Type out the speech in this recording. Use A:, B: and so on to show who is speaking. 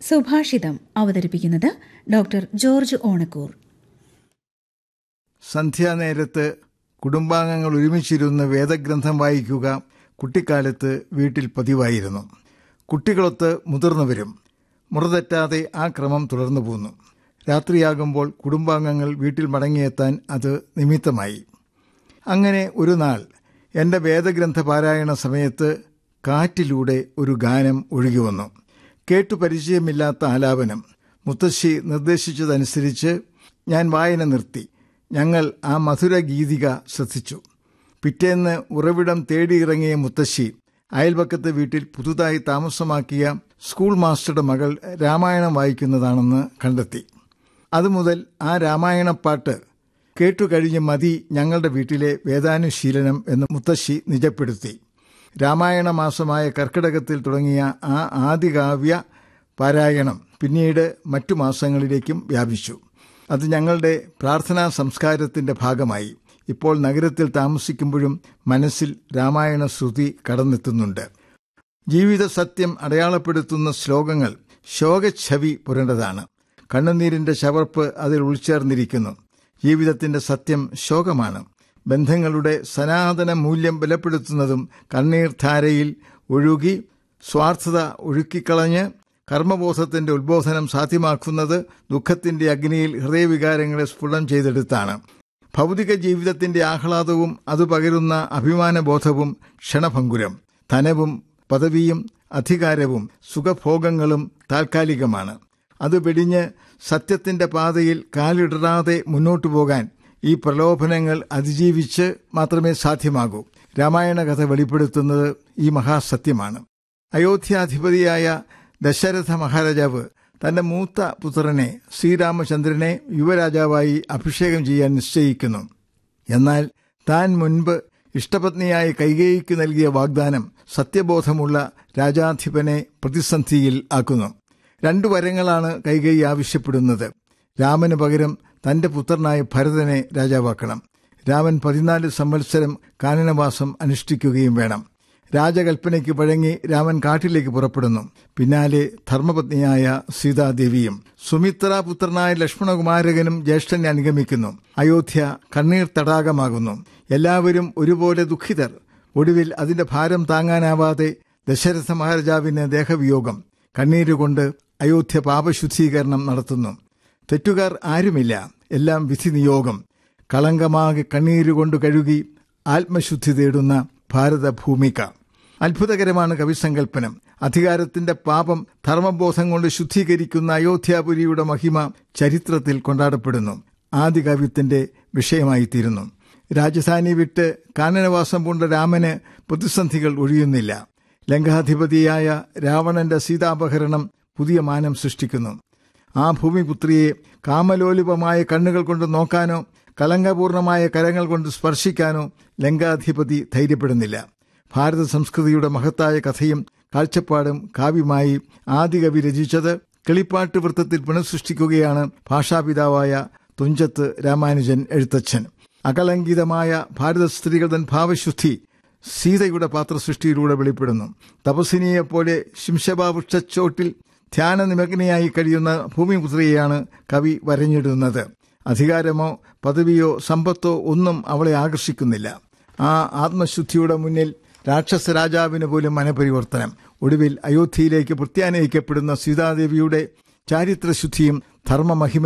A: സുഭാഷിതം അവതരിപ്പിക്കുന്നത് doctor George Onakkoor
B: സന്ധ്യാനേരത്ത് കുടുംബാംഗങ്ങൾ ഒരുമിച്ചിരുന്ന് വേദഗ്രന്ഥം വായിക്കുക കുട്ടിക്കാലത്ത് വീട്ടിൽ പതിവായിരുന്നു കുട്ടികളൊത്ത് മുതിർന്നവരും മുറതെറ്റാതെ ആ ക്രമം തുടർന്നു പോന്നു രാത്രിയാകുമ്പോൾ കുടുംബാംഗങ്ങൾ വീട്ടിൽ മടങ്ങിയെത്താൻ അത് നിമിത്തമായി അങ്ങനെ ഒരു നാൾ എൻ്റെ വേദഗ്രന്ഥ പാരായണ സമയത്ത് കാറ്റിലൂടെ ഒരു ഗാനം ഒഴുകി വന്നു കേട്ടു പരിചയമില്ലാത്ത ആലാപനം മുത്തശ്ശി നിർദ്ദേശിച്ചതനുസരിച്ച് ഞാൻ വായന നിർത്തി ഞങ്ങൾ ആ മധുര ഗീതിക ശ്രദ്ധിച്ചു പിറ്റേന്ന് ഉറവിടം തേടിയിറങ്ങിയ മുത്തശ്ശി അയൽപക്കത്തെ വീട്ടിൽ പുതുതായി താമസമാക്കിയ സ്കൂൾ മാസ്റ്ററുടെ മകൾ രാമായണം വായിക്കുന്നതാണെന്ന് കണ്ടെത്തി അതുമുതൽ ആ രാമായണപ്പാട്ട് കേട്ടുകഴിഞ്ഞ് മതി ഞങ്ങളുടെ വീട്ടിലെ വേദാനുശീലനം എന്ന് മുത്തശ്ശി നിജപ്പെടുത്തി രാമായണ മാസമായ കർക്കിടകത്തിൽ തുടങ്ങിയ ആ ആദികാവ്യ പാരായണം പിന്നീട് മറ്റു മാസങ്ങളിലേക്കും വ്യാപിച്ചു അത് ഞങ്ങളുടെ പ്രാർത്ഥനാ സംസ്കാരത്തിന്റെ ഭാഗമായി ഇപ്പോൾ നഗരത്തിൽ താമസിക്കുമ്പോഴും മനസ്സിൽ രാമായണ ശ്രുതി കടന്നെത്തുന്നുണ്ട് ജീവിത സത്യം അടയാളപ്പെടുത്തുന്ന ശ്ലോകങ്ങൾ ശോകച്ഛവി പുരണ്ടതാണ് കണ്ണുനീരിന്റെ ചവർപ്പ് അതിൽ ഉൾച്ചേർന്നിരിക്കുന്നു ജീവിതത്തിന്റെ സത്യം ശോകമാണ് ബന്ധങ്ങളുടെ സനാതന മൂല്യം ബലപ്പെടുത്തുന്നതും കണ്ണീർധാരയിൽ ഒഴുകി സ്വാർത്ഥത ഒഴുക്കിക്കളഞ്ഞ് കർമ്മബോധത്തിന്റെ ഉത്ബോധനം സാധ്യമാക്കുന്നത് ദുഃഖത്തിന്റെ അഗ്നിയിൽ ഹൃദയവികാരങ്ങളെ സ്ഫുടം ചെയ്തെടുത്താണ് ഭൗതിക ജീവിതത്തിന്റെ ആഹ്ലാദവും അത് പകരുന്ന അഭിമാനബോധവും ക്ഷണഭങ്കുരം ധനവും പദവിയും അധികാരവും സുഖഭോഗങ്ങളും താൽക്കാലികമാണ് അത് വെടിഞ്ഞ് സത്യത്തിന്റെ പാതയിൽ കാലിടറാതെ മുന്നോട്ടു പോകാൻ ഈ പ്രലോഭനങ്ങൾ അതിജീവിച്ച് മാത്രമേ സാധ്യമാകൂ രാമായണ കഥ വെളിപ്പെടുത്തുന്നത് ഈ മഹാസത്യമാണ് അയോധ്യാധിപതിയായ ദശരഥ മഹാരാജാവ് തന്റെ മൂത്ത പുത്രനെ ശ്രീരാമചന്ദ്രനെ യുവരാജാവായി അഭിഷേകം ചെയ്യാൻ നിശ്ചയിക്കുന്നു എന്നാൽ താൻ മുൻപ് ഇഷ്ടപത്നിയായ കൈകേയിക്ക് നൽകിയ വാഗ്ദാനം സത്യബോധമുള്ള രാജാധിപനെ പ്രതിസന്ധിയിൽ ആക്കുന്നു രണ്ടു വരങ്ങളാണ് കൈകേയി ആവശ്യപ്പെടുന്നത് രാമന് പകരം തന്റെ പുത്രനായ ഭരതനെ രാജാവാക്കണം രാമൻ പതിനാല് സംവത്സരം കാനനവാസം അനുഷ്ഠിക്കുകയും വേണം രാജകൽപ്പനയ്ക്ക് വഴങ്ങി രാമൻ കാട്ടിലേക്ക് പുറപ്പെടുന്നു പിന്നാലെ ധർമ്മപത്നിയായ സീതാദേവിയും സുമിത്ര പുത്രനായ ലക്ഷ്മണകുമാരകനും ജ്യേഷ്ഠനെ അനുഗമിക്കുന്നു അയോധ്യ കണ്ണീർ തടാകമാകുന്നു എല്ലാവരും ഒരുപോലെ ദുഃഖിതർ ഒടുവിൽ അതിന്റെ ഭാരം താങ്ങാനാവാതെ ദശരഥ മഹാരാജാവിന് ദേഹവിയോഗം കണ്ണീരുകൊണ്ട് അയോധ്യ പാപശുദ്ധീകരണം നടത്തുന്നു തെറ്റുകാർ ആരുമില്ല എല്ലാം വിധി നിയോഗം കളങ്കമാകെ കണ്ണീരുകൊണ്ട് കഴുകി ആത്മശുദ്ധി തേടുന്ന ഭാരതഭൂമിക അത്ഭുതകരമാണ് കവിസങ്കല്പനം അധികാരത്തിന്റെ പാപം ധർമ്മബോധം കൊണ്ട് ശുദ്ധീകരിക്കുന്ന അയോധ്യാപുരിയുടെ മഹിമ ചരിത്രത്തിൽ കൊണ്ടാടപ്പെടുന്നു ആദികാവ്യത്തിന്റെ വിഷയമായിത്തീരുന്നു രാജധാനി വിട്ട് കാനനവാസം പൂണ്ട രാമന് പ്രതിസന്ധികൾ ഒഴിയുന്നില്ല ലങ്കാധിപതിയായ രാവണന്റെ സീതാപഹരണം പുതിയ മാനം സൃഷ്ടിക്കുന്നു ആ ഭൂമിപുത്രിയെ കാമലോലുപമായ കണ്ണുകൾ കൊണ്ട് നോക്കാനോ കലങ്കപൂർണമായ കരങ്ങൾ കൊണ്ട് സ്പർശിക്കാനോ ലങ്കാധിപതി ധൈര്യപ്പെടുന്നില്ല ഭാരത സംസ്കൃതിയുടെ മഹത്തായ കഥയും കാഴ്ചപ്പാടും കാവ്യമായി ആദികവി രചിച്ചത് കിളിപ്പാട്ട് വൃത്തത്തിൽ പുനഃസൃഷ്ടിക്കുകയാണ് ഭാഷാപിതാവായ തുഞ്ചത്ത് രാമാനുജൻ എഴുത്തച്ഛൻ അകലങ്കിതമായ ഭാരത സ്ത്രീകളുടെ ഭാവശുദ്ധി സീതയുടെ പാത്രസൃഷ്ടിയിലൂടെ വെളിപ്പെടുന്നു തപസ്വിനിയെപ്പോലെ ശിംശഭാവൃക്ഷച്ചോട്ടിൽ ധ്യാനനിമഗ്നയായി കഴിയുന്ന ഭൂമിപുത്രിയെയാണ് കവി വരഞ്ഞിടുന്നത് അധികാരമോ പദവിയോ സമ്പത്തോ ഒന്നും അവളെ ആകർഷിക്കുന്നില്ല ആ ആത്മശുദ്ധിയുടെ മുന്നിൽ രാക്ഷസ രാജാവിന് പോലും മനപരിവർത്തനം ഒടുവിൽ അയോധ്യയിലേക്ക് പ്രത്യാനയിക്കപ്പെടുന്ന സീതാദേവിയുടെ ചാരിത്രശുദ്ധിയും ധർമ്മമഹിമ